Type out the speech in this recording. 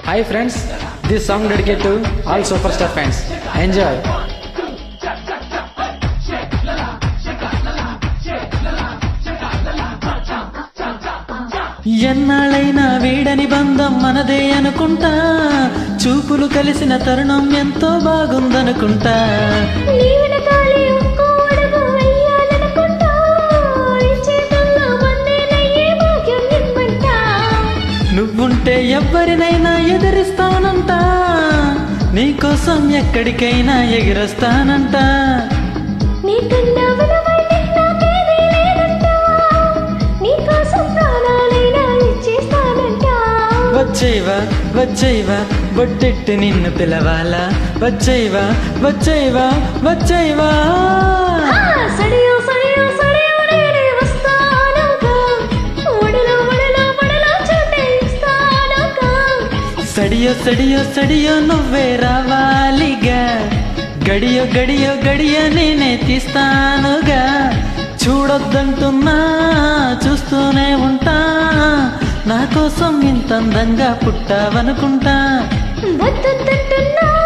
Hi friends, this song dedicated to all superstar fans. Enjoy. ఎన్నాళ్ళైనా వీడని బంధం మనదే అనుకుంటా చూపులు కలిసిన తరుణం ఎంతో బాగుందనుకుంటా నీ వెనకాలే ఇంకో అడుగు వెయ్యాలనుకుంటా. ఈ చేతుల్లో వందేనయ్యే భాగ్యం నిమ్మంటా. నువ్వుంటే ఎవ్వరినైనా ఎదిరిస్తానంట నీకోసం ఎక్కడికైనా ఎగిరొస్తానంట నీకన్నా విలువైంది నాకేదీ లేదంటా. నీకోసం ప్రాణాలైనా ఇచ్చేస్తానంటా. వచ్చేవా వచ్చేవా బొట్టెట్టి నిన్ను పిలవాలా వచ్చేవా వచ్చేవా వచ్చేవా ఆ, సడియో సడియో సడియో నేనే వస్తానుగా. ఒడిలో ఒడిలో ఒడిలో చోటే ఇస్తానుగా. సడియో సడియో సడియో నువ్వే రావాలిగా గడియో గడియో గడియ నేనే తీస్తానుగా చూడొద్దంటున్నా చూస్తూనే ఉంటా నా కోసం ఇంత అందంగా పుట్టావనుకుంటా వద్దొద్దంటున్నా